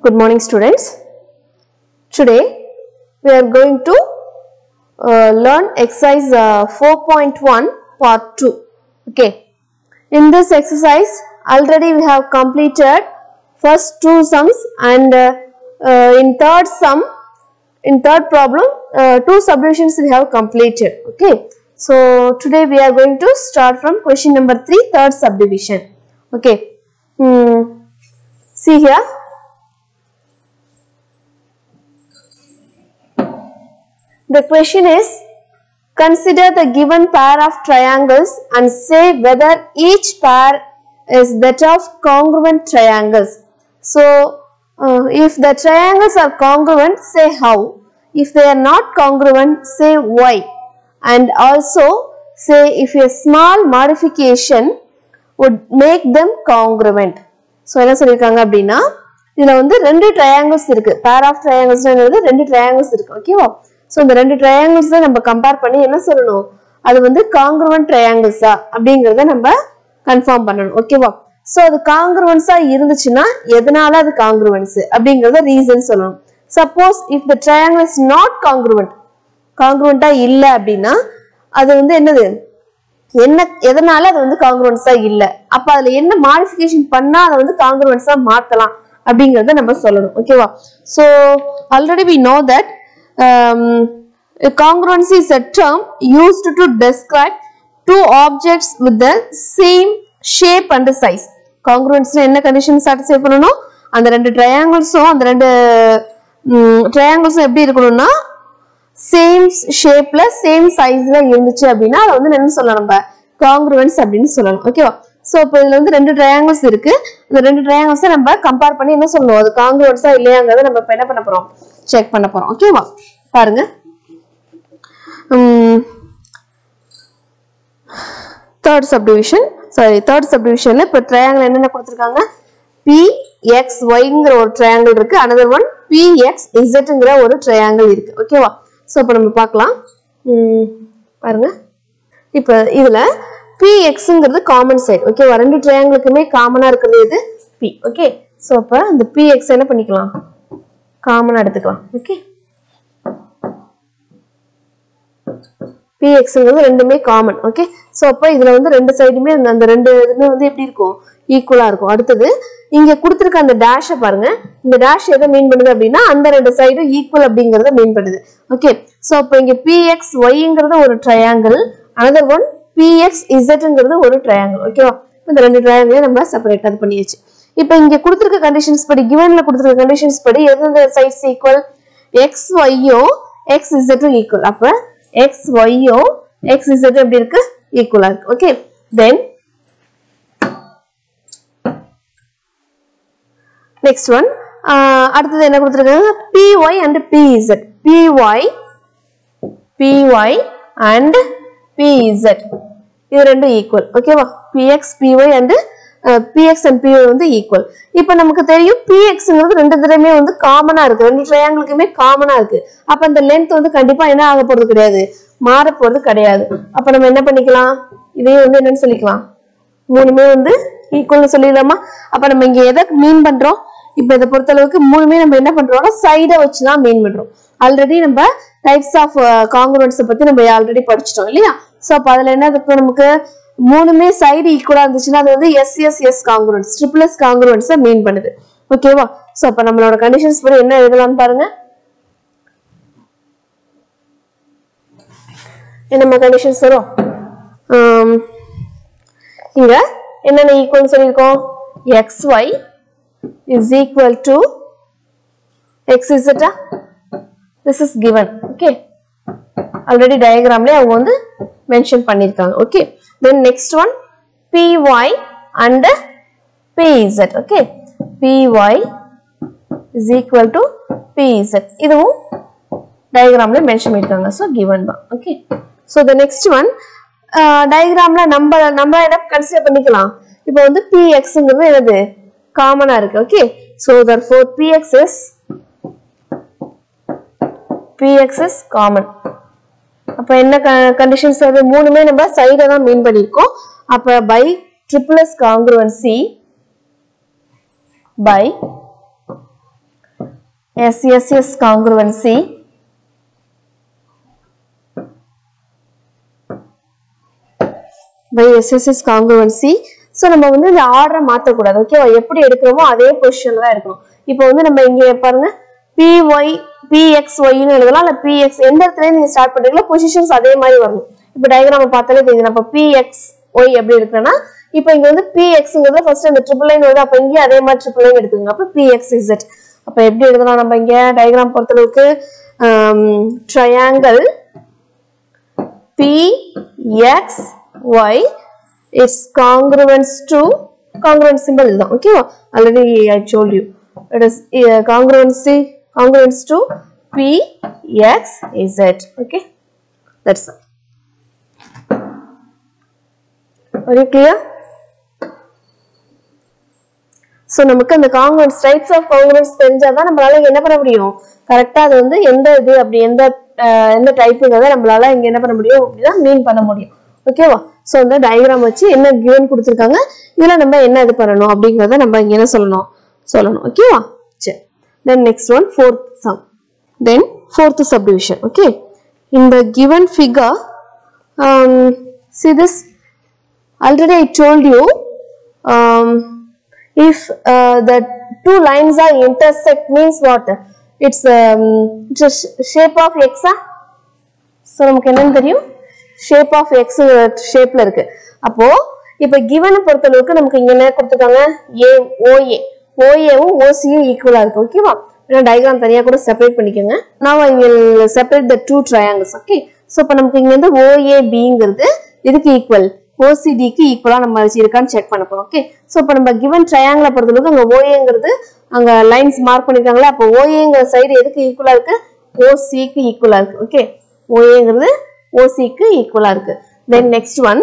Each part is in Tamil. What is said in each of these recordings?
Good morning, students. Today we are going to uh, learn exercise uh, 4.1 part 2. Okay. In this exercise, already we have completed first two sums and uh, uh, in third sum, in third problem, uh, two subdivisions we have completed. Okay. So today we are going to start from question number 3, third subdivision. Okay. Hmm. See here. The question is consider the given pair of triangles and say whether each pair is that of congruent triangles. So, uh, if the triangles are congruent, say how. If they are not congruent, say why. And also say if a small modification would make them congruent. So என்ன சொல்லியிருக்காங்க அப்படின்னா இதில் வந்து ரெண்டு ட்ரையாங்கிள்ஸ் இருக்கு பேர் ஆஃப் ட்ரையாங்கிள்ஸ்ன்றது ரெண்டு ட்ரையாங்கிள்ஸ் இருக்கு ஓகேவா ஸோ இந்த ரெண்டு ட்ரையாங்கிள்ஸ் தான் நம்ம கம்பேர் பண்ணி என்ன சொல்லணும் அது வந்து காங்கிருவன் ட்ரையாங்கிள்ஸா அப்படிங்கிறத நம்ம கன்ஃபார்ம் பண்ணணும் ஓகேவா ஸோ அது காங்கிருவன்ஸா இருந்துச்சுன்னா எதனால அது காங்கிருவன்ஸ் அப்படிங்கிறத ரீசன் சொல்லணும் suppose if the triangle is not congruent காங்கிருவன்ட்டா இல்லை அப்படின்னா அது வந்து என்னது என்ன எதனால அது வந்து காங்கிருவன்ஸா இல்ல அப்ப அதுல என்ன மாடிஃபிகேஷன் பண்ணா அதை வந்து காங்கிருவன்ஸா மாத்தலாம் அப்படிங்கறத நம்ம சொல்லணும் ஓகேவா so already we know that congruency is a term used to describe two objects with the same shape and size congruency என்ன கண்டிஷன் சாட்டிஸ்ஃபை பண்ணணும் அந்த ரெண்டு ட்ரையாங்கிள்ஸும் அந்த ரெண்டு ட்ரையாங்கிள்ஸும் எப்படி இருக்கணும்னா சேம் ஷேப்ல சேம் சைஸ்ல இருந்துச்சு அப்படின்னா அதை வந்து என்ன சொல்லலாம் நம்ம காங்கிருவன்ஸ் அப்படின்னு சொல்லலாம் ஓகேவா சோ இப்போ இதுல வந்து ரெண்டு ட்ரையாங்கிள்ஸ் இருக்கு இந்த ரெண்டு ட்ரையாங்கிள்ஸை நம்ம கம்பேர் பண்ணி என்ன சொல்லணும் அது காங்கிருவன்ஸா இல்லையாங்கிறத நம்ம இப்போ என்ன பண்ண போறோம் செக் பண்ண போறோம் ஓகேவா பாருங்க தேர்ட் சப்டிவிஷன் சாரி தேர்ட் சப்டிவிஷன்ல இப்போ ட்ரையாங்கிள் என்னென்ன கொடுத்துருக்காங்க பி எக்ஸ் ஒய்ங்கிற ஒரு ட்ரையாங்கிள் இருக்கு அனதர் ஒன் பி எக்ஸ் இசட்ங்கிற ஒரு ட்ரையாங்கிள் இருக்கு ஓகேவா ஸோ இப்போ நம்ம பார்க்கலாம் உம், பாருங்க இப்போ இதுல பி எக்ஸுங்கிறது காமன் சைடு ஓகேவா ரெண்டு ட்ரையாங்கிளுக்குமே காமனா இருக்கிறது எது பி ஓகே ஸோ அப்போ இந்த பி எக்ஸ் என்ன பண்ணிக்கலாம் காமனா எடுத்துக்கலாம் ஓகே பிஎக்ஸ்ங்கிறது ரெண்டுமே காமன் ஓகே ஸோ அப்போ இதுல வந்து ரெண்டு சைடுமே அந்த அந்த ரெண்டு இதுமே வந்து எப்படி இருக்கும் ஈக்குவலா இருக்கும் அடுத்தது இங்க கொடுத்துருக்க அந்த டேஷை பாருங்க இந்த டேஷ் எதை மீன் பண்ணுது அப்படின்னா அந்த ரெண்டு சைடும் ஈக்குவல் அப்படிங்கறத மீன் பண்ணுது ஓகே ஸோ அப்போ இங்க பிஎக்ஸ் ஒய்ங்கிறது ஒரு ட்ரையாங்கிள் அனதர் ஒன் பிஎக்ஸ் இசட்ங்கிறது ஒரு ட்ரையாங்கிள் ஓகேவா இந்த ரெண்டு ட்ரையாங்கிளையும் நம்ம செப்பரேட் அது பண்ணியாச்சு இப்போ இங்க கொடுத்துருக்க கண்டிஷன்ஸ் படி கிவன்ல கொடுத்துருக்க கண்டிஷன்ஸ் படி எந்தெந்த சைட்ஸ் ஈக்குவல் எக்ஸ் ஒய்யும் எக்ஸ் இசட்டும் ஈக்குவல் அப்ப எக்ஸ் ஒய்யும் எக்ஸ் இசட் எப்படி இருக்கு ஈக்குவலா இருக்கு ஓகே தென் நெக்ஸ்ட் ஒன் அடுத்தது என்ன கொடுத்துருக்காங்க P Y and P Z P Y P Y and P Z இது ரெண்டும் ஈக்குவல் ஓகேவா P X P Y and P X and P Y வந்து ஈக்குவல் இப்போ நமக்கு தெரியும் பிஎக்ஸ்ங்கிறது ரெண்டு தடவையுமே வந்து காமனா இருக்கு ரெண்டு ட்ரையாங்கிளுக்குமே காமனா இருக்கு அப்ப அந்த லென்த் வந்து கண்டிப்பா என்ன ஆக போறது கிடையாது மாற போறது கிடையாது அப்ப நம்ம என்ன பண்ணிக்கலாம் இதையும் வந்து என்னன்னு சொல்லிக்கலாம் மூணுமே வந்து ஈக்குவல்னு சொல்லிடலாமா அப்ப நம்ம இங்க எதை மீன் பண்றோம் இப்ப இதை பொறுத்த அளவுக்கு மூணுமே நம்ம என்ன பண்றோம்னா சைடை வச்சுதான் மீன் பண்றோம் ஆல்ரெடி நம்ம டைப்ஸ் ஆஃப் காங்கிரன்ஸ் பத்தி நம்ம ஆல்ரெடி படிச்சிட்டோம் இல்லையா சோ அப்ப அதுல என்ன இருக்கு நமக்கு மூணுமே சைடு ஈக்குவலா இருந்துச்சுன்னா அது வந்து S S S congruence triple S congruence mean பண்ணுது ஓகேவா சோ அப்ப நம்மளோட கண்டிஷன்ஸ் படி என்ன எழுதலாம்னு பாருங்க என்னம்மா கண்டிஷன்ஸ் வரும் ஆம், இங்க என்னென்ன ஈக்குவல் சொல்லியிருக்கோம் X Y is equal to X இசட்டா this is given okay already டயக்ராம்ல அவங்க வந்து மென்ஷன் பண்ணியிருக்காங்க okay then next one P Y and P Z okay P Y is equal to P Z இதுவும் டயக்ராம்ல மென்ஷன் பண்ணிருக்காங்க ஸோ கிவன் தான் okay so the next one டயக்ராம்ல நம்ம நம்ம என்ன கன்சிடர் பண்ணிக்கலாம் இப்போ வந்து பிஎக்ஸ்ங்கிறது என்னது காமனா இருக்கு okay so therefore P X is P X is common அப்ப என்ன கண்டிஷன்ஸ் அது மூணுமே நம்ம சைடை தான் மீன் பண்ணியிருக்கோம் அப்ப by triple S congruency by SSS congruency by SSS congruency ஸோ நம்ம வந்து இந்த ஆர்டரை மாற்றக்கூடாது ஓகேவா எப்படி எடுக்கிறோமோ அதே பொசிஷன்ல தான் எடுக்கணும் இப்போ வந்து நம்ம இங்கே பாருங்க பிஒய் பிஎக்ஸ்ஒய்னு எழுதலாம் இல்லை பிஎக்ஸ் எந்த இடத்துல நீங்க ஸ்டார்ட் பண்றீங்களோ பொசிஷன்ஸ் அதே மாதிரி வரணும் இப்போ டயக்ராம் பார்த்தாலே தெரியுது நம்ம பிஎக்ஸ் ஒய் எப்படி இருக்குன்னா இப்போ இங்க வந்து பிஎக்ஸ்ங்கிறது ஃபர்ஸ்ட் அந்த ட்ரிபிள் லைன் வருது அப்போ இங்கேயும் அதே மாதிரி ட்ரிபிள் லைன் எடுத்துக்கோங்க அப்போ பிஎக்ஸ் இசட் அப்போ எப்படி எழுதலாம் நம்ம இங்க டயக்ராம் பொறுத்தளவுக்கு triangle PXY is congruent to congruent symbol இதுதான் ஓகேவா already I told you it is uh, congruency congruence to PXZ okay that's all are you clear so நமக்கு அந்த காங்கிரன்ஸ் டைப்ஸ் ஆஃப் காங்கிரன்ஸ் தெரிஞ்சாதான் நம்மளால இங்க என்ன பண்ண முடியும் கரெக்டா அது வந்து எந்த இது அப்படி எந்த அஹ், எந்த டைப்புங்கிறத நம்மளால இங்க என்ன பண்ண முடியும் அப்படிதான் மீன் பண்ண முடியும் ஓகேவா ஸோ இந்த டயக்ராம் வச்சு என்ன கிவன் கொடுத்துருக்காங்க இதுல நம்ம என்ன இது பண்ணணும் அப்படிங்கிறத நம்ம இங்க என்ன சொல்லணும் சொல்லணும் ஓகேவா சரி then next one fourth sum then fourth subdivision okay இந்த given figure um, see this already I told you um, if uh, the two lines are intersect means what it's um, it's a sh- shape of x ah? So நமக்கு என்னன்னு தெரியும் ஷேப் ஆஃப் எக்ஸ் ஷேப்ல இருக்கு அப்போ இப்போ கிவனை பொறுத்தளவுக்கு நமக்கு இங்க என்ன கொடுத்துருக்காங்க ஏ ஓஏ ஓஏவும் ஓசியும் ஈக்குவலா இருக்கு ஓகேவா டயக்ராம் தனியா கூட செப்பரேட் பண்ணிக்கோங்க நான் I will separate the two triangles okay so இப்போ நமக்கு இங்க வந்து ஓஏ பிங்கிறது இதுக்கு ஈக்குவல் ஓசிடிக்கு ஈக்குவலா நம்ம இருக்கான்னு செக் பண்ண போறோம் ஓகே ஸோ இப்போ நம்ம கிவன் ட்ரையாங்கிளை பொறுத்தளவுக்கு அங்க ஓஏங்கிறது அங்க லைன்ஸ் மார்க் பண்ணிருக்காங்களா அப்போ ஓஏங்கிற சைடு எதுக்கு ஈக்குவலா இருக்கு ஓசிக்கு ஈக்குவலா இருக்கு ஓகே ஓஏங்கிறது ஓசிக்கு ஈக்குவலா இருக்கு தென் நெக்ஸ்ட் ஒன்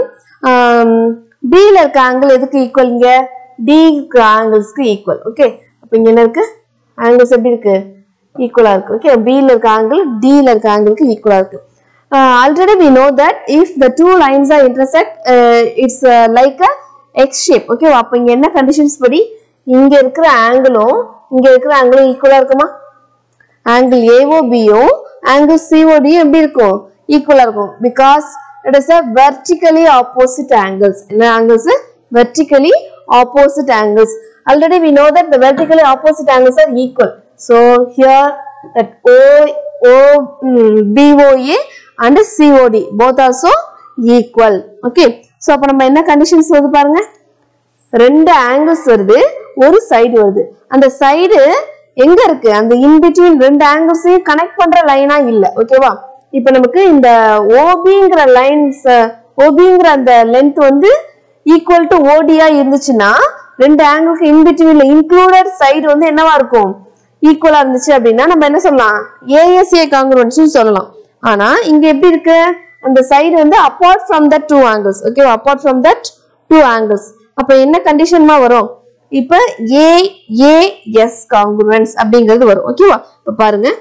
பில இருக்க ஆங்கிள் எதுக்கு ஈக்குவல் இங்க டி ஆங்கிள்ஸ்க்கு ஈக்குவல் ஓகே அப்ப இங்க என்ன இருக்கு ஆங்கிள்ஸ் எப்படி இருக்கு ஈக்குவலா இருக்கு ஓகே பில இருக்க ஆங்கிள் டில இருக்க ஆங்கிளுக்கு ஈக்குவலா இருக்கு already we know that if the two lines are intersect it's like a X shape okay அப்ப இங்க என்ன கண்டிஷன்ஸ் படி இங்க இருக்கிற ஆங்கிளும் இங்க இருக்கிற ஆங்கிளும் ஈக்குவலா இருக்குமா ஆங்கிள் ஏஓபியும் ஆங்கிள் சிஓடியும் எப்படி இருக்கும் ஈக்குவலா இருக்கும் because it is a vertically opposite angles என்ன angles vertically opposite angles already we know that the vertically opposite angles are equal so here that O O P O A and C O D both also equal okay so அப்போ நம்ம என்ன கண்டிஷன்ஸ் வருது பாருங்க ரெண்டு ஆங்கிள்ஸ் வருது ஒரு சைடு வருது அந்த சைடு எங்க இருக்கு அந்த இன் பிட்வீன் ரெண்டு ஆங்கிள்ஸையும் கனெக்ட் பண்ற லைனா இல்ல ஓகேவா இப்போ நமக்கு இந்த ஓபிங்கிற லைன்ஸ் ஓபிங்கிற அந்த லென்த் வந்து ஈக்குவல் டு ஓடியா இருந்துச்சுன்னா ரெண்டு ஆங்கிளுக்கு இன் பிட்வீன்ல இன்க்ளூடட் சைடு வந்து என்னவா இருக்கும் ஈக்குவலா இருந்துச்சு அப்படின்னா நம்ம என்ன சொல்லலாம் ஏஎஸ்ஏ காங்கிரன்ஸ் சொல்லலாம் ஆனா இங்க எப்படி இருக்கு அந்த சைடு வந்து apart from that two angles ஓகேவா apart from that two angles அப்ப என்ன கண்டிஷன்மா வரும் இப்ப ஏ ஏ எஸ் காங்குரன்ஸ் அப்படிங்கிறது வரும் ஓகேவா இப்ப பாருங்க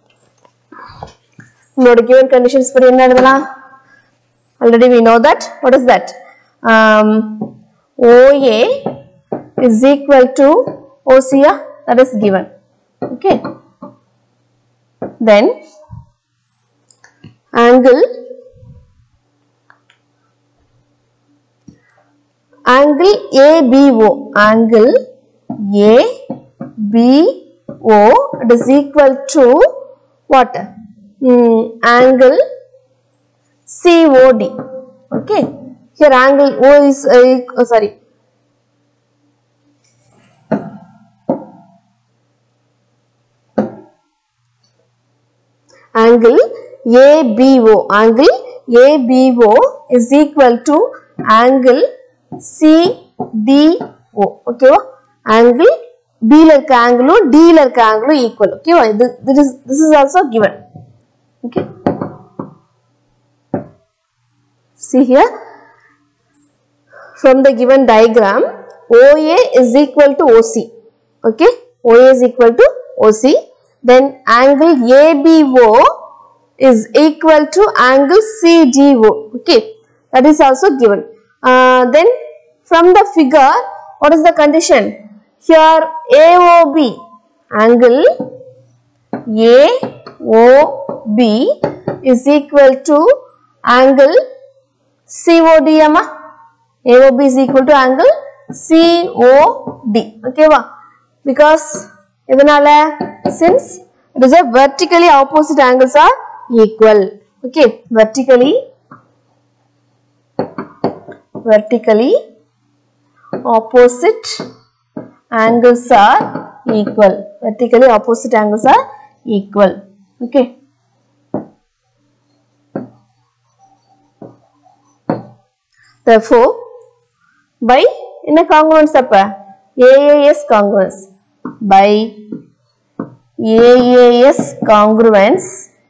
உங்களோட given conditions படி என்ன எழுதலாம் already we know that what is that um, OA is equal to OCA that is given okay then angle angle ABO angle ABO it is equal to what Hmm, angle COD okay here angle O is uh, eq- oh, sorry angle ABO angle ABO is equal to angle CDO ஓகேவா angle B ல இருக்க ஆங்கிளும் D ல இருக்க ஆங்கிளும் ஈக்குவல் ஓகேவா இது this is this is also given okay see here from the given diagram OA is equal to OC okay OA is equal to OC then angle ABO is equal to angle CDO okay that is also given uh, then from the figure what is the condition here AOB angle AOB is equal to angle COD அம்மா AOB is equal to angle COD ஓகேவா because எதனால since it is a vertically opposite angles are equal okay vertically vertically opposite angles are equal vertically opposite angles are equal okay therefore by என்ன congruence அப்ப AAS congruence by AAS congruence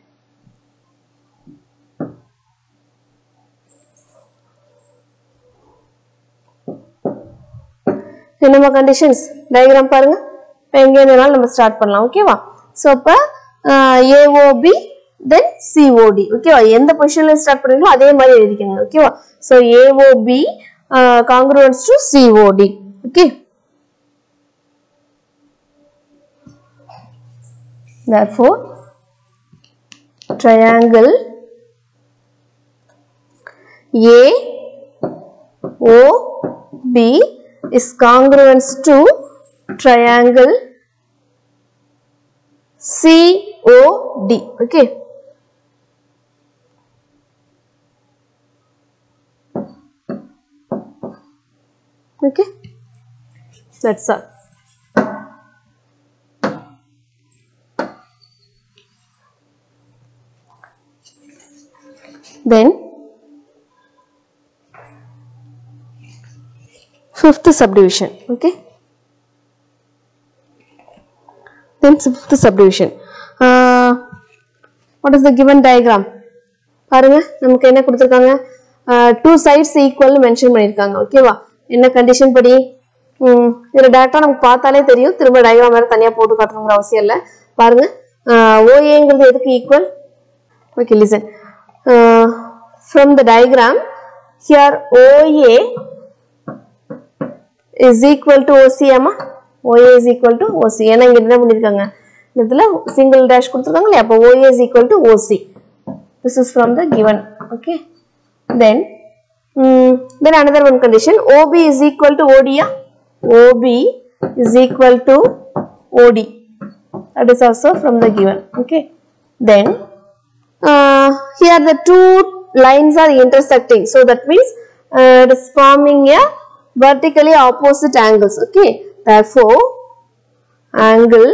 என்னமா கண்டிஷன்ஸ் டயக்ராம் பாருங்க இப்போ எங்கே இருந்தாலும் நம்ம ஸ்டார்ட் பண்ணலாம் ஓகேவா ஸோ அப்போ ஏஓபி தென் சிஓடி ஓகேவா எந்த பொசிஷன்ல ஸ்டார்ட் பண்ணுறீங்களோ அதே மாதிரி எழுதிக்கங்க ஓகேவா so A O B congruence to C O D okay therefore triangle A O B is congruent to triangle COD. Okay. Okay. That's all. Then fifth subdivision. Okay. Then fifth subdivision. Uh, what is the given diagram? பாருங்க நமக்கு என்ன கொடுத்துருக்காங்க டூ சைட்ஸ் ஈக்குவல்னு மென்ஷன் பண்ணியிருக்காங்க ஓகேவா என்ன கண்டிஷன் படி ம், இதுல டேரக்டா நமக்கு பார்த்தாலே தெரியும் திரும்ப டயக்ராம் வேற தனியா போட்டு காட்டணுங்கிற அவசியம் இல்லை பாருங்க ஓஏங்கிறது எதுக்கு equal Okay, listen. Uh, from the diagram, here OA is equal to OC அம்மா OA is equal to OC ஏன்னா இங்க என்ன பண்ணிருக்காங்க இந்த இடத்துல சிங்கிள் டேஷ் கொடுத்துருக்காங்க இல்லையா அப்போ OA is equal to OC this is from the given okay then mm, then another one condition OB is equal to OD yeah OB is equal to OD that is also from the given okay then uh, here the two lines are intersecting so that means uh, it is forming a vertically opposite angles okay therefore angle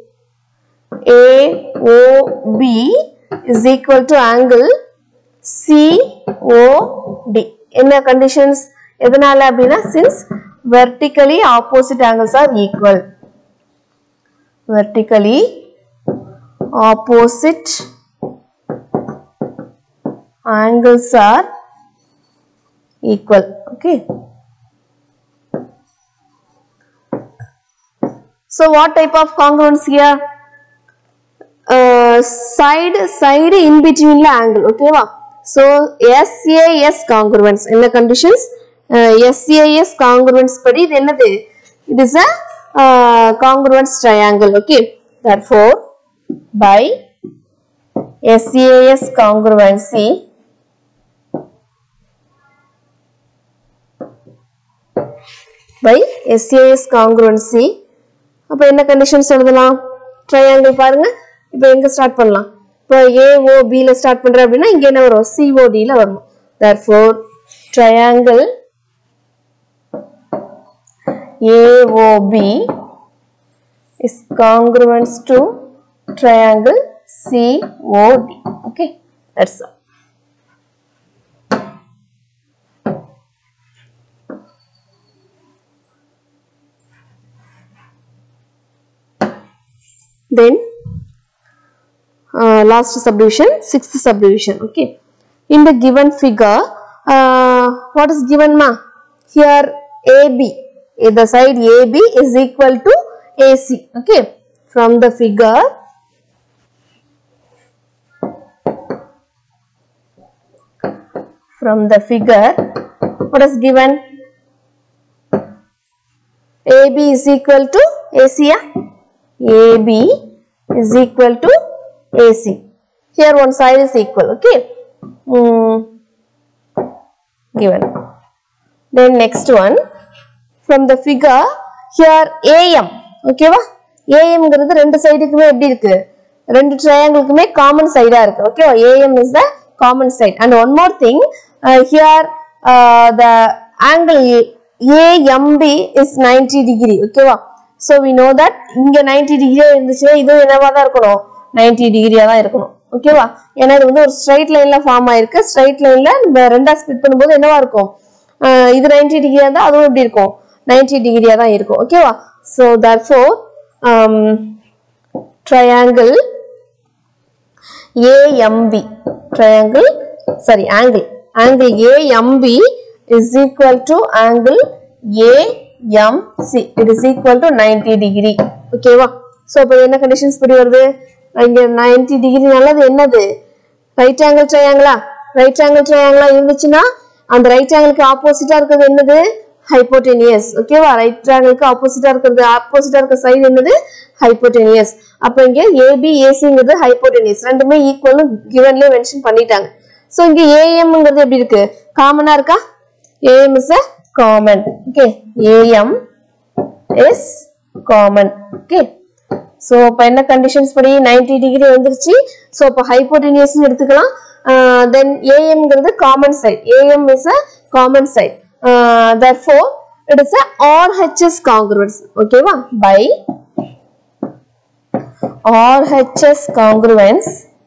AOB is equal to angle COD என்ன conditions எதனால அப்படின்னா since vertically opposite angles are equal vertically opposite angles are equal okay so what type of congruence here uh, side side in between the angle okay va so SAS congruence என்ன conditions uh, SAS congruence படி இது என்னது it is a uh, congruence triangle okay therefore by SAS congruency by SAS congruency அப்போ என்ன கண்டிஷன்ஸ் எழுதலாம் ட்ரையாங்கிள் பாருங்க இப்போ எங்க ஸ்டார்ட் பண்ணலாம் இப்போ AOB ல ஸ்டார்ட் பண்ற அப்படின்னா இங்க என்ன வரும் COD ல வரணும் therefore triangle AOB is congruent to triangle COD. Okay, that's all. Then uh, last subdivision, sixth subdivision. Okay, in the given figure, uh, what is given ma? Here AB, eh, the side AB is equal to AC. Okay, from the figure from the figure what is given AB is equal to AC yeah? AB is equal to AC. Here one side is equal, okay? Mm, given. Then next one, from the figure, here AM, ஓகேவா ஏஎம்ங்கிறது ரெண்டு சைடுக்குமே எப்படி இருக்கு ரெண்டு ட்ரையாங்கிளுக்குமே காமன் சைடா இருக்கு ஓகேவா A M is the common side and one more thing here the angle A M B is ninety degree ஓகேவா ஸோ வி நோ தட் இங்க நைன்டி டிகிரியா இருந்துச்சுன்னா இதுவும் என்னவா தான் இருக்கணும் நைன்டி டிகிரியா தான் இருக்கணும் ஓகேவா ஏன்னா இது வந்து ஒரு ஸ்ட்ரைட் லைன்ல ஃபார்ம் ஆயிருக்கு ஸ்ட்ரைட் லைன்ல நம்ம ரெண்டா ஸ்பிட் பண்ணும்போது என்னவா இருக்கும் ஆஹ் இது நைன்டி டிகிரியா இருந்தா அதுவும் எப்படி இருக்கும் நைன்டி டிகிரியா தான் இருக்கும் ஓகேவா so therefore triangle AMB triangle sorry angle angle AMB is equal to angle AMC it is equal to 90 degree ஓகேவா சோ அப்ப என்ன கண்டிஷன்ஸ் படி வருது இங்க 90 டிகிரி நல்லது என்னது ரைட் ஆங்கிள் ட்ரையாங்கிளா ரைட் ஆங்கிள் ட்ரையாங்கிளா இருந்துச்சுன்னா அந்த ரைட் ஆங்கிளுக்கு ஆப்போசிட்டா இருக்கிறது என்னது ஹைப்போடெனியஸ் ஓகேவா ரைட் ஆங்கிளுக்கு ஆப்போசிட்டா இருக்கிறது ஆப்போசிட்டா இருக்க சைடு என்னது ஹைப்போடெனியஸ் அப்ப இங்க ஏபி ஏசிங்கிறது ஹைப்போடெனியஸ் ரெண்டுமே ஈக்குவல்னு கிவன்லயே மென்ஷன் பண்ணிட்டாங்க சோ இங்க ஏஎம்ங்கிறது எப்படி இருக்கு காமனா இருக்கா A M is a common okay A M is common okay so அப்ப என்ன கண்டிஷன்ஸ் படி 90 டிகிரி வந்துருச்சு சோ அப்ப ஹைப்போடெனியஸ் எடுத்துக்கலாம் தென் ஏஎம்ங்கிறது common side A M is a common side therefore it is a RHS congruence ஓகேவா by RHS congruence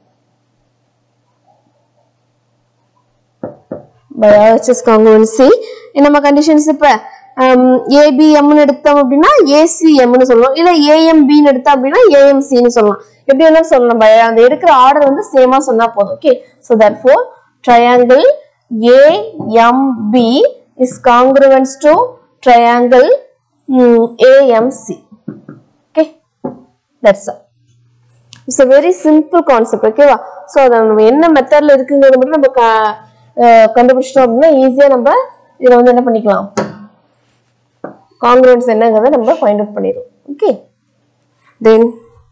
by RHS congruency நம்ம கண்டிஷன்ஸ் இப்ப ஏபிஎம்னு எடுத்தோம் அப்படின்னா ஏசிஎம்னு சொல்லலாம் இல்ல ஏஎம்பின்னு எடுத்தோம் அப்படின்னா ஏஎம்சின்னு சொல்லலாம் எப்படி வேணாலும் சொல்லலாம் by அந்த எடுக்கிற ஆர்டர் வந்து சேமா சொன்னா போதும் okay so therefore triangle A M B is congruence to triangle A M C okay that's it's a very simple concept ஓகேவா ஸோ அதை நம்ம என்ன மெத்தட்ல இருக்குங்கிறது மட்டும் நம்ம க- அஹ் கண்டுபிடிச்சிட்டோம் அப்படின்னா ஈஸியா நம்ம இதில் வந்து என்ன பண்ணிக்கலாம் காங்கிரன்ஸ் என்னங்கிறத நம்ம ஃபைண்ட் அவுட் பண்ணிடுவோம் okay then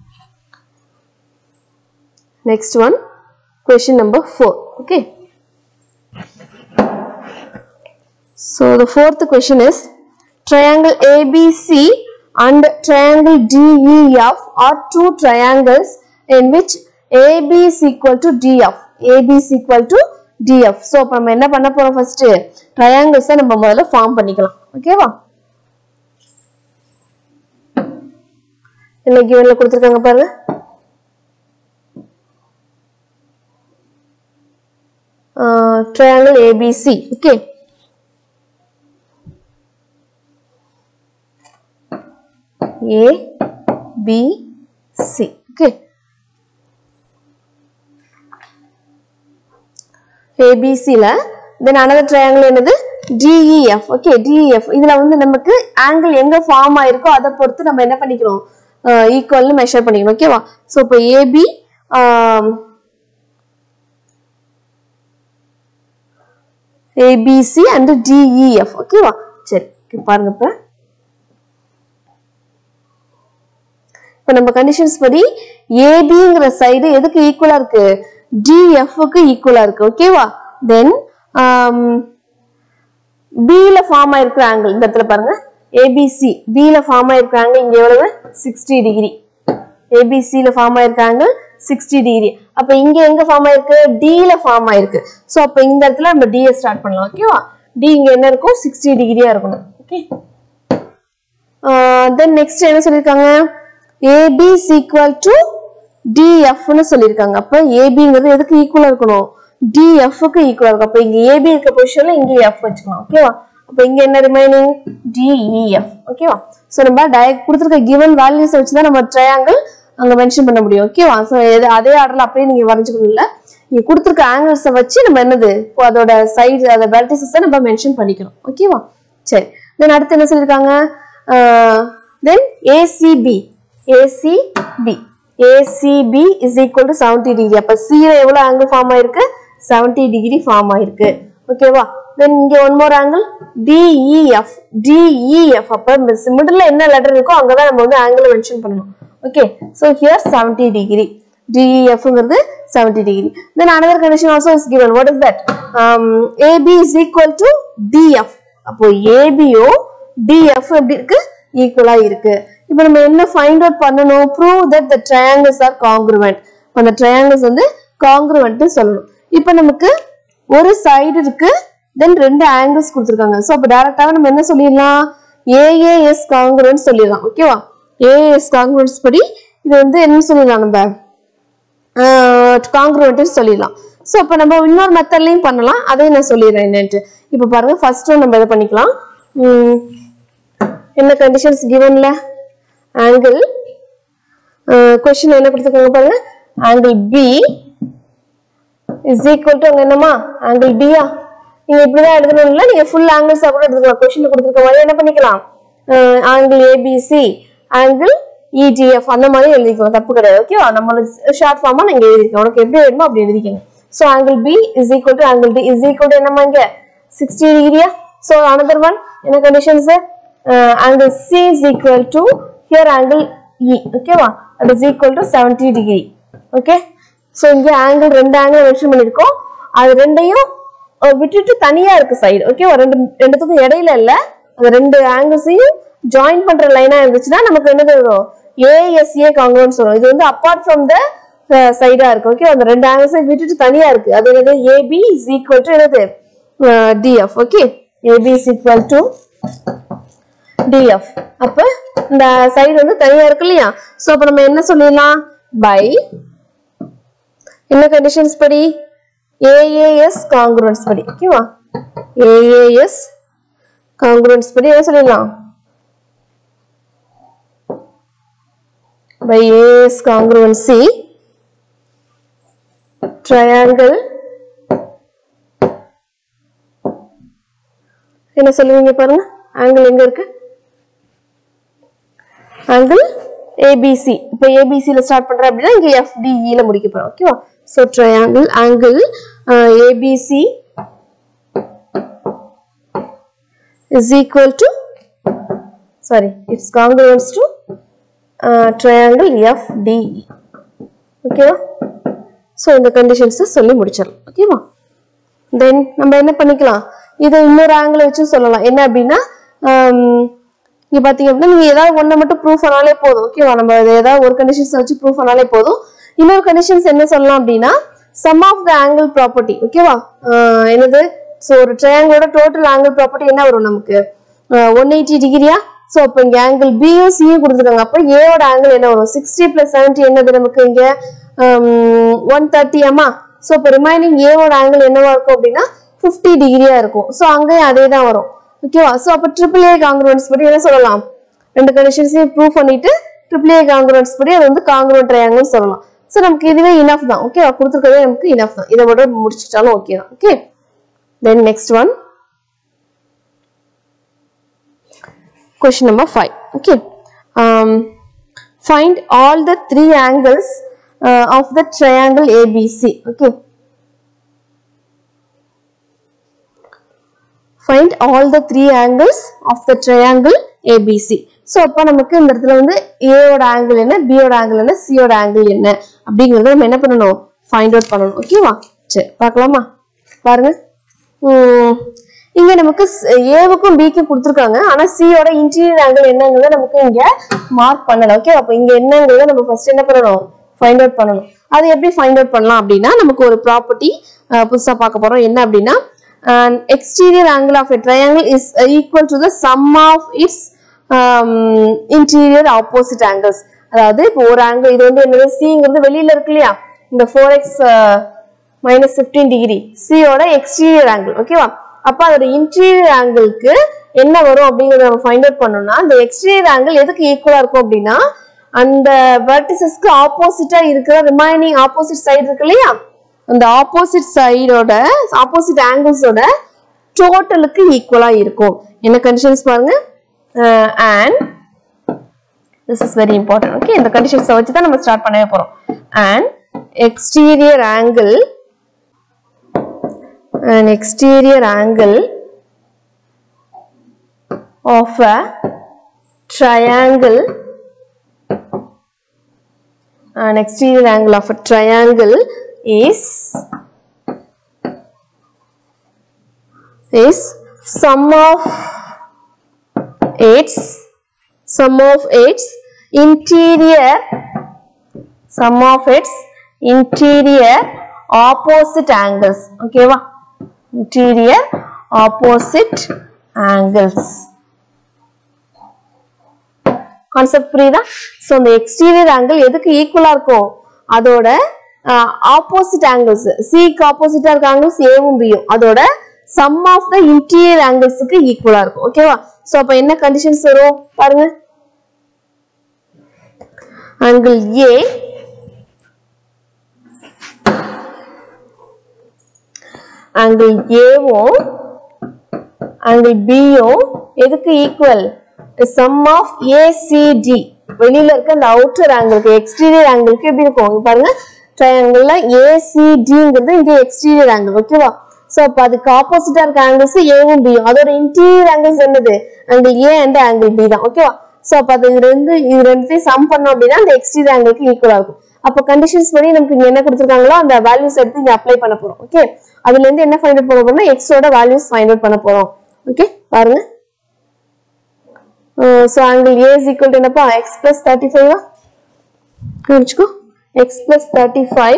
next one question number four okay So the fourth question is triangle ABC and triangle DEF are two triangles in which AB is equal to DF. AB is equal to DF. So அப்ப நம்ம என்ன பண்ண போறோம் ஃபர்ஸ்ட் ட்ரையாங்கிள்ஸ் நம்ம முதல்ல ஃபார்ம் பண்ணிக்கலாம் ஓகேவா என்ன கிவன்ல கொடுத்துருக்காங்க பாருங்க triangle A B C okay A, B, C. Okay. ABC ல then another triangle என்னது DEF okay DEF இதுல வந்து நமக்கு angle எங்க ஃபார்ம் ஆயிருக்கோ அதை பொறுத்து நம்ம என்ன பண்ணிக்கிறோம் ஈக்குவல்னு மெஷர் பண்ணிக்கணும் ஓகேவா ஸோ இப்போ ஏபி ஏபிசி அண்ட் டிஇஎஃப் ஓகேவா சரி okay, பாருங்க இப்போ இப்ப நம்ம கண்டிஷன்ஸ் படி ஏபிங்கிற சைடு எதுக்கு ஈக்குவலா இருக்கு டிஎஃப்க்கு ஈக்குவலா இருக்கு ஓகேவா தென் பில ஃபார்ம் ஆயிருக்கிற ஆங்கிள் இந்த இடத்துல பாருங்க ஏபிசி பில ஃபார்ம் ஆயிருக்கிற ஆங்கிள் இங்க எவ்வளவு சிக்ஸ்டி டிகிரி ஏபிசில ஃபார்ம் ஆயிருக்க ஆங்கிள் சிக்ஸ்டி டிகிரி அப்ப இங்க எங்க ஃபார்ம் ஆயிருக்கு டில ஃபார்ம் ஆயிருக்கு சோ அப்ப இந்த இடத்துல நம்ம டிஏ ஸ்டார்ட் பண்ணலாம் ஓகேவா டி இங்க என்ன இருக்கும் சிக்ஸ்டி டிகிரியா இருக்கணும் ஓகே தென் நெக்ஸ்ட் என்ன சொல்லியிருக்காங்க ஏபி இஸ் ஈக்குவல் டு டிஎஃப்னு சொல்லியிருக்காங்க அப்ப ஏபிங்கிறது எதுக்கு ஈக்குவலா இருக்கணும் டிஎஃப்க்கு ஈக்குவலா இருக்கும் அப்ப இங்க ஏபி இருக்க பொசிஷன்ல இங்க எஃப் வச்சுக்கலாம் ஓகேவா அப்ப இங்க என்ன ரிமைனிங் டிஇஎஃப் ஓகேவா சோ நம்ம டைரக்ட் கொடுத்துருக்க கிவன் வேல்யூஸ் வச்சு தான் நம்ம ட்ரையாங்கிள் அங்க மென்ஷன் பண்ண முடியும் ஓகேவா சோ அதே ஆர்டர்ல அப்படியே நீங்க வரைஞ்சுக்கணும் இல்ல இங்க கொடுத்துருக்க ஆங்கிள்ஸை வச்சு நம்ம என்னது இப்போ அதோட சைடு அதோட வெர்டிசஸ் நம்ம மென்ஷன் பண்ணிக்கணும் ஓகேவா சரி தென் அடுத்து என்ன சொல்லியிருக்காங்க then ACB ACB ACB is equal to seventy degree அப்ப சில எவ்வளவு ஆங்கிள் ஃபார்ம் ஆயிருக்கு செவன்டி டிகிரி ஃபார்ம் ஆயிருக்கு ஓகேவா தென் இங்க one more angle DEF DEF அப்ப மிடில் என்ன லெட்டர் இருக்கோ அங்கதான் நம்ம வந்து ஆங்கிள் மென்ஷன் பண்ணணும் okay so here seventy degree டிஇஎஃப்ங்கிறது seventy degree then another condition also is given what is that um, AB is equal to DF அப்போ ஏபியோ டிஎஃப் எப்படி இருக்கு ஈக்குவலா இருக்கு இப்போ நம்ம என்ன ஃபைண்ட் அவுட் பண்ணணும் prove that the triangles are congruent அந்த ட்ரையாங்கிள்ஸ் வந்து காங்க்ருவெண்ட் சொல்லணும் இப்போ நமக்கு ஒரு சைடு இருக்கு தென் ரெண்டு ஆங்கிள்ஸ் கொடுத்துருக்காங்க ஸோ அப்போ டேரக்டாக நம்ம என்ன சொல்லிடலாம் ஏஏஎஸ் காங்க்ருவெண்ட் சொல்லிடலாம் ஓகேவா ஏஏஎஸ் காங்க்ருவெண்ட்ஸ் படி இது வந்து என்ன சொல்லிடலாம் நம்ம காங்க்ருவெண்ட் சொல்லிடலாம் ஸோ இப்போ நம்ம இன்னொரு மெத்தட்லையும் பண்ணலாம் அதையும் நான் சொல்லிடுறேன் என்னன்ட்டு இப்போ பாருங்க ஃபர்ஸ்ட் நம்ம இதை பண்ணிக்கலாம் உம், என்ன கண்டிஷன்ஸ் கிவன்ல ஆங்கிள் கொஸ்டின் என்ன கொடுத்துருக்காங்க பாருங்க angle B is equal to அங்க என்னமா ஆங்கிள் பியா நீங்க இப்படிதான் எடுக்கணும் இல்ல நீங்க ஃபுல் ஆங்கிள்ஸா கூட எடுத்துக்கலாம் கொஸ்டின் கொடுத்துருக்க மாதிரி என்ன பண்ணிக்கலாம் ஆங்கிள் ஏபிசி ஆங்கிள் இடிஎஃப் அந்த மாதிரி எழுதிக்கலாம் தப்பு கிடையாது ஓகேவா நம்மளுக்கு ஷார்ட் ஃபார்மா நீங்க எழுதிக்கலாம் உனக்கு எப்படி வேணுமோ அப்படி எழுதிக்கணும் so angle B is equal to angle D is equal to என்னமா இங்க சிக்ஸ்டி டிகிரியா ஸோ அனதர் ஒன் என்ன conditions angle C is equal to here angle E ஓகேவா அது is equal to seventy degree okay so இங்க ஆங்கிள் ரெண்டு ஆங்கிள் மென்ஷன் பண்ணிருக்கோம் அது ரெண்டையும் அஹ், விட்டுட்டு தனியா இருக்கு சைடு ஓகேவா ரெண்டு ரெண்டுத்துக்கும் இடையில இல்ல அந்த ரெண்டு ஆங்கிள்ஸையும் ஜாயின் பண்ற லைனா இருந்துச்சுன்னா நமக்கு என்னது வரும் ஏஎஸ்ஏ காங்கிரன்ஸ் வரும் இது வந்து அப்பார்ட் ஃப்ரம் த சைடா இருக்கு ஓகே அந்த ரெண்டு ஆங்கிள்ஸையும் விட்டுட்டு தனியா இருக்கு அது என்னது ஏபி இஸ் ஈக்குவல் டு என்னது DF okay AB is equal to DF அப்ப இந்த சைடு வந்து தனியா இருக்கு இல்லையா சோ அப்ப நம்ம என்ன சொல்லிடலாம் பை என்ன கண்டிஷன்ஸ் படி ஏஏஎஸ் காங்கிரன்ஸ் படி ஓகேவா ஏஏஎஸ் காங்கிரன்ஸ் படி என்ன சொல்லிடலாம் by AS congruency triangle என்ன சொல்லுவீங்க பாருங்க ஆங்கிள் எங்க இருக்கு ஆங்கிள் ஏபிசி இப்போ ஏபிசியில் ஸ்டார்ட் பண்றேன் அப்படின்னா இங்க எஃப்டிஇல முடிக்க போறோம் ஓகேவா so triangle angle ABC is equal to sorry it's congruence to uh, triangle FDE ஓகேவா ஸோ இந்த கண்டிஷன்ஸை சொல்லி முடிச்சிடலாம் ஓகேவா தென் நம்ம என்ன பண்ணிக்கலாம் இதை இன்னொரு ஆங்கிள் வச்சு சொல்லலாம் என்ன அப்படின்னா ஆம், இங்க பாத்தீங்க அப்படின்னா நீங்க ஏதாவது ஒண்ணை மட்டும் ப்ரூஃப் பண்ணாலே போதும் ஓகேவா நம்ம இதை ஏதாவது ஒரு கண்டிஷன்ஸ் வச்சு ப்ரூஃப் பண்ணாலே போதும் இன்னொரு கண்டிஷன்ஸ் என்ன சொல்லலாம் அப்படின்னா sum of the angle property ஓகேவா என்னது ஸோ ஒரு ட்ரையாங்கிளோட டோட்டல் ஆங்கிள் ப்ராப்பர்ட்டி என்ன வரும் நமக்கு ஒன் எயிட்டி டிகிரியா ஸோ அப்போ இங்க ஆங்கிள் பியும் சியும் கொடுத்துருக்காங்க அப்போ ஏவோட ஆங்கிள் என்ன வரும் சிக்ஸ்டி பிளஸ் செவன்டி என்னது நமக்கு இங்க ஒன் தேர்ட்டியாமா ஸோ இப்போ ரிமைனிங் ஏவோட ஆங்கிள் என்னவா இருக்கும் அப்படின்னா ஃபிஃப்டி டிகிரியா இருக்கும் ஸோ அங்கேயும் அதே தான் வரும் ஓகேவா ஸோ அப்போ ட்ரிபிள் ஏ காங்கிரன்ஸ் படி என்ன சொல்லலாம் ரெண்டு கண்டிஷன்ஸையும் ப்ரூவ் பண்ணிட்டு ட்ரிபிள் ஏ காங்கிரன்ஸ் படி அது வந்து காங்கிரன் ட்ரையாங்கிள் சொல்லலாம் ஸோ நமக்கு இதுவே இனஃப் தான் ஓகேவா கொடுத்துருக்கதே நமக்கு இனஃப் தான் இதை மட்டும் முடிச்சிட்டாலும் ஓகே தான் okay then next one question number 5 okay um, find all the three angles uh, of the triangle abc okay find all the three angles of the triangle abc so அப்போ நமக்கு இந்த இடத்துல வந்து ஏயோட ஆங்கிள் என்ன பியோட ஆங்கிள் என்ன சியோட ஆங்கிள் என்ன அப்படிங்கறத நம்ம என்ன பண்ணணும் ஃபைண்ட் அவுட் பண்ணணும் ஓகேவா சரி பார்க்கலாமா பாருங்க உம், இங்க நமக்கு ஏவுக்கும் பிக்கும் கொடுத்துருக்காங்க ஆனா சியோட இன்டீரியர் ஆங்கிள் என்னங்கிறத நமக்கு இங்க மார்க் பண்ணல ஓகே அப்ப இங்க என்னங்கிறத நம்ம ஃபர்ஸ்ட் என்ன பண்ணணும் ஃபைண்ட் அவுட் பண்ணணும் அது எப்படி ஃபைண்ட் அவுட் பண்ணலாம் அப்படின்னா நமக்கு ஒரு ப்ராப்பர்ட்டி புதுசா பார்க்க போறோம் என்ன அப்படின்னா exterior angle of a triangle is equal to the sum of its interior opposite angles அதாவது இப்போ ஒரு ஆங்கிள் இது வந்து என்னது சிங்கிறது வெளியில இருக்கு இல்லையா இந்த four x minus fifteen degree சியோட எக்ஸ்டீரியர் ஆங்கிள் ஓகேவா அப்ப அதோட இன்டீரியர் ஆங்கிளுக்கு என்ன வரும் அப்படிங்கறத நம்ம ஃபைண்ட் அவுட் பண்ணோம்னா அந்த எக்ஸ்டீரியர் ஆங்கிள் எதுக்கு ஈக்குவலா இருக்கும் அப்படின்னா அந்த வெர்டிசஸ்க்கு ஆப்போசிட்டா இருக்கிற ரிமைனிங் ஆப்போசிட் சைடு இருக்கு இல்லையா அந்த ஆப்போசிட் சைடோட ஆப்போசிட் ஆங்கிள்ஸோட டோட்டலுக்கு ஈக்குவலா இருக்கும் என்ன கண்டிஷன்ஸ் பாருங்க and this is very important okay இந்த conditions வச்சு தான் நம்ம ஸ்டார்ட் பண்ணவே போறோம் and exterior angle an exterior angle of a triangle an exterior angle of a triangle is is sum of its sum of its interior sum of its interior opposite angles ஓகேவா interior opposite angles கான்செப்ட் புரியுதா ஸோ அந்த எக்ஸ்டீரியர் ஆங்கிள் எதுக்கு ஈக்குவலா இருக்கும் அதோட ஆப்போசிட் ஆங்கிள்ஸ் சிக்கு ஆப்போசிட்டா இருக்க ஆங்கிள்ஸ் ஏவும் பியும் அதோட சம் ஆஃப் த இன்டீரியர் ஆங்கிள்ஸுக்கு ஈக்குவலா இருக்கும் ஓகேவா ஸோ அப்ப என்ன கண்டிஷன்ஸ் வரும் பாருங்க ஆங்கிள் ஏ ஆங்கிள் ஏவும் ஆங்கிள் பியும் எதுக்கு ஈக்குவல் சம் ஆஃப் ஏசிடி வெளியில இருக்க அந்த அவுட்டர் ஆங்கிளுக்கு எக்ஸ்டீரியர் ஆங்கிளுக்கு எப்படி இருக்கும் இங்க பாருங்க ட்ரையாங்கிள்ல ஏசிடிங்கிறது இங்க எக்ஸ்டீரியர் ஆங்கிள் ஓகேவா சோ அப்ப அதுக்கு ஆப்போசிட்டா இருக்க ஆங்கிள்ஸ் ஏவும் பியும் அதோட இன்டீரியர் ஆங்கிள்ஸ் என்னது angle A and angle B தான் ஓகேவா சோ அப்ப அது இது ரெண்டு இது ரெண்டுத்தையும் சம் பண்ணோம் அப்படின்னா அந்த எக்ஸ்டீரியர் ஆங்கிளுக்கு ஈக்குவலா இருக்கும் அப்ப கண்டிஷன்ஸ் படி நமக்கு இங்க என்ன கொடுத்துருக்காங்களோ அந்த வேல்யூஸ் எடுத்து இங்க அப்ளை பண்ண போறோம் ஓகே அதுல இருந்து என்ன ஃபைண்ட் அவுட் பண்ண போறோம்னா எக்ஸோட வேல்யூஸ் ஃபைண்ட் அவுட் பண்ண போறோம் ஓகே பாருங்க so angle A is equal to என்னப்பா எக்ஸ் பிளஸ் தேர்ட்டி ஃபைவா குறிச்சுக்கோ x plus thirty five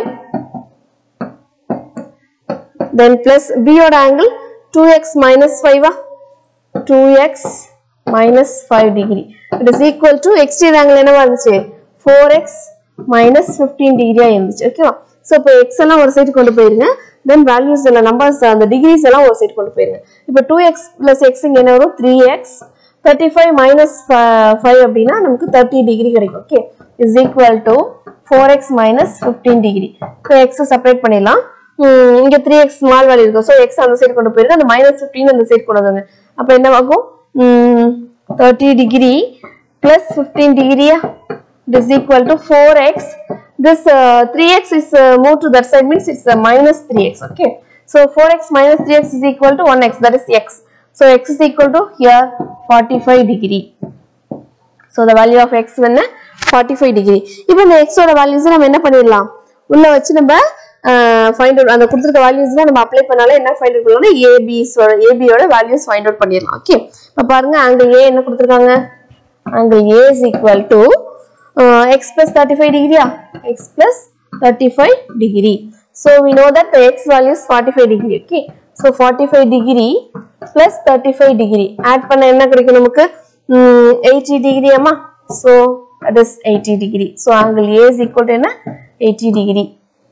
then plus பியோட ஆங்கிள் டூ எக்ஸ் மைனஸ் ஃபைவா two x minus five degree it is equal to exterior angle என்னவா இருந்துச்சு ஃபோர் எக்ஸ் மைனஸ் ஃபிஃப்டீன் டிகிரியா இருந்துச்சு ஓகேவா ஸோ இப்போ எக்ஸ் எல்லாம் ஒரு சைடு கொண்டு போயிருங்க தென் வேல்யூஸ் எல்லாம் நம்பர்ஸ் அந்த டிகிரிஸ் எல்லாம் ஒரு சைடு கொண்டு போயிருங்க இப்போ டூ எக்ஸ் பிளஸ் எக்ஸ் இங்கே என்ன வரும் three x thirty five minus five அப்படின்னா நமக்கு தேர்ட்டி டிகிரி கிடைக்கும் okay is equal to four x minus fifteen degree இப்போ எக்ஸ் செப்பரேட் பண்ணிடலாம் உம் இங்க த்ரீ எக்ஸ் ஸ்மால் வேல்யூ இருக்கும் ஸோ எக்ஸ் அந்த சைடு கொண்டு போயிருக்கு அந்த மைனஸ் ஃபிஃப்டின் அந்த சைடு கொண்டு வந்தாங்க அப்போ என்னவாகும் தேர்ட்டி டிகிரி பிளஸ் ஃபிஃப்டீன் டிகிரியா it is equal to 4x this uh, 3x is uh, moved to that side means it's uh, minus 3x okay so 4x minus 3x is equal to 1x that is x so x is equal to here 45 degree so the value of x என்ன 45 degree இப்போ இந்த x ஓட values நம்ம என்ன பண்ணிடலாம் உள்ள வச்சு நம்ம ஃபைண்ட் அவுட் அந்த கொடுத்துருக்க வேல்யூஸ்லாம் நம்ம அப்ளை பண்ணாலும் என்ன ஃபைண்ட் அவுட் பண்ணலாம் ஏபிஸோட ஏபியோட வேல்யூஸ் ஃபைண்ட் அவுட் பண்ணிடலாம் ஓகே இப்போ பாருங்க ஆங்கிள் ஏ என்ன கொடுத்துருக்காங்க angle A is equal to uh, x plus 35 degree ah? x plus 35 degree so we know that the x value is 45 degree okay so 45 degree plus 35 degree add பண்ண என்ன கிடைக்கும் நமக்கு ம், 80 degree அம்மா so that is 80 degree so angle A is equal to என்ன 80 degree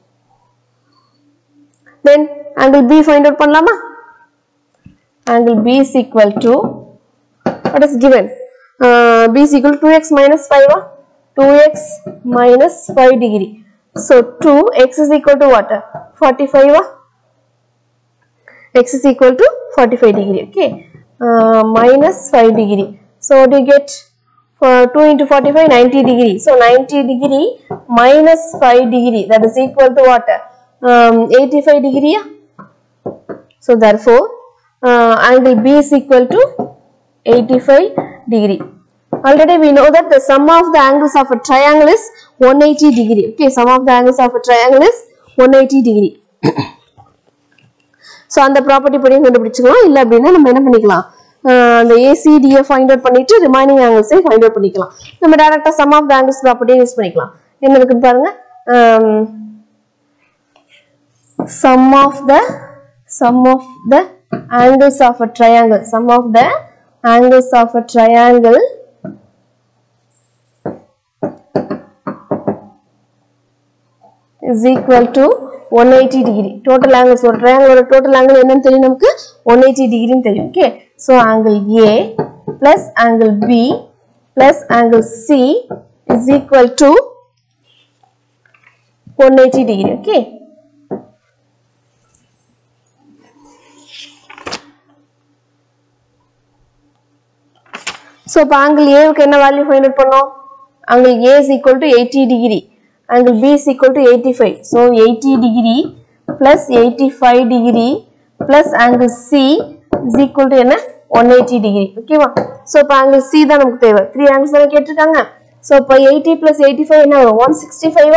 then angle B find out பண்ணலாமா angle B is equal to what is given uh, b is equal to 2x minus 5 ah? 2x minus 5 degree so 2 x is equal to what 45 ah? x is equal to 45 degree okay uh, minus 5 degree so what do you get for 2 into 45 90 degree so 90 degree minus 5 degree that is equal to what um, 85 degree ah? so therefore uh, angle b is equal to 85 degree. Already we know that the sum of the angles of a triangle is 180 degree. Okay, sum of the angles of a triangle is 180 degree. So அந்த ப்ராப்பர்ட்டி படியும் கண்டுபிடிச்சிக்கலாம் இல்லை அப்படின்னா நம்ம என்ன பண்ணிக்கலாம் ஆஹ் அந்த ஏசிடியை ஃபைண்ட் அவுட் பண்ணிட்டு ரிமைனிங் ஆங்கிள்ஸையும் ஃபைண்ட் அவுட் பண்ணிக்கலாம் நம்ம டேரக்டாக சம் ஆஃப் த ஆங்கிள்ஸ் ப்ராப்பர்ட்டியும் யூஸ் பண்ணிக்கலாம் என்ன இருக்குன்னு பாருங்க sum of the sum of the angles of a triangle sum of the angles of a triangle is equal to 180 degree total angles ஒரு triangle total angle என்னன்னு தெரியும் நமக்கு 180 degree ன்னு தெரியும் okay so angle A plus angle B plus angle C is equal to 180 degree okay so இப்போ ஆங்கிள் ஏவுக்கு என்ன வேல்யூ ஃபைண்ட் அவுட் பண்ணோம் angle A is equal to eighty degree angle B is equal to eighty five so eighty degree plus eighty five degree plus angle C is equal to என்ன 180 degree ஓகேவா ஸோ இப்போ angle C தான் நமக்கு தேவை த்ரீ angles தானே கேட்டிருக்காங்க ஸோ இப்போ எயிட்டி ப்ளஸ் எயிட்டி ஃபைவ் என்ன வரும் ஒன் சிக்ஸ்டி ஃபைவா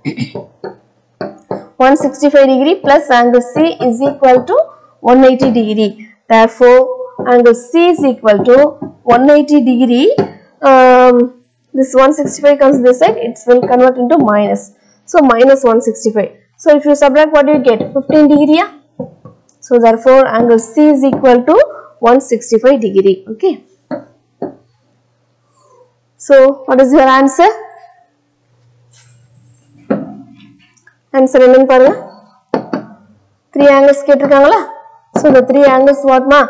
one sixty five degree plus angle C is equal to 180 degree therefore angle C is equal to 180 degree um, this 165 comes this side it will convert into minus so minus 165 so if you subtract what do you get 15 degree yeah? so therefore angle C is equal to 165 degree okay so what is your answer answer என்னன்னு பாருங்க த்ரீ angles கேட்டிருக்காங்களா so the three angles what ma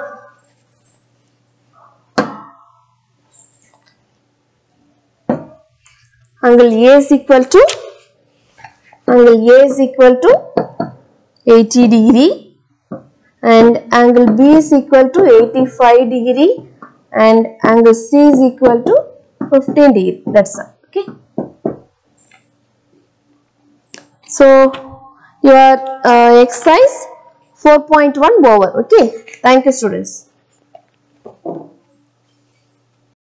angle A is equal to angle A is equal to 80 degree and angle B is equal to 85 degree and angle C is equal to 15 degree that's all okay so your uh, exercise 4.1 over okay thank you students